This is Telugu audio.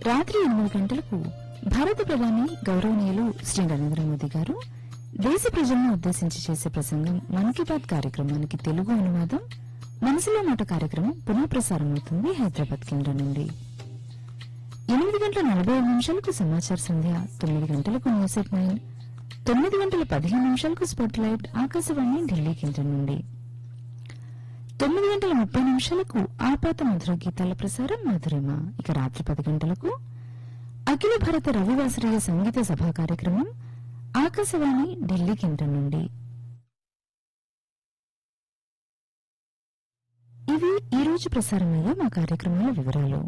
రాత్రి ఎనిమిది గంటలకు భారత ప్రధాని గౌరవనీయులు శ్రీ నరేంద్ర మోదీ గారు దేశ ప్రజలను ఉద్దేశించి చేసే ప్రసంగం మన్ కీ బాత్ కార్యక్రమానికి తెలుగు అనువాదం మనసులో మాట కార్యక్రమం పునః ప్రసారం అవుతుంది హైదరాబాద్ కేంద్రం నుండి ఎనిమిది గంటల నలభై ఐదు నిమిషాలకు సమాచార సంధ్య తొమ్మిది గంటలకు న్యూస్ ఎట్ నైన్ తొమ్మిది గంటల పదిహేను నిమిషాలకు స్పాట్ లైట్ ఆకాశవాణి ఢిల్లీ కేంద్రం నుండి తొమ్మిది గంటల ముప్పై నిమిషాలకు ఆపాత మధుర గీతాల ప్రసారం మధురిమ ఇక రాత్రి పది గంటలకు అఖిల భారత రవివాసరీయ సంగీత సభా కార్యక్రమం ఆకాశవాణి ఢిల్లీ కేంద్రం నుండి ఇవి ఈ రోజు ప్రసారమయ్యే మా కార్యక్రమాల వివరాలు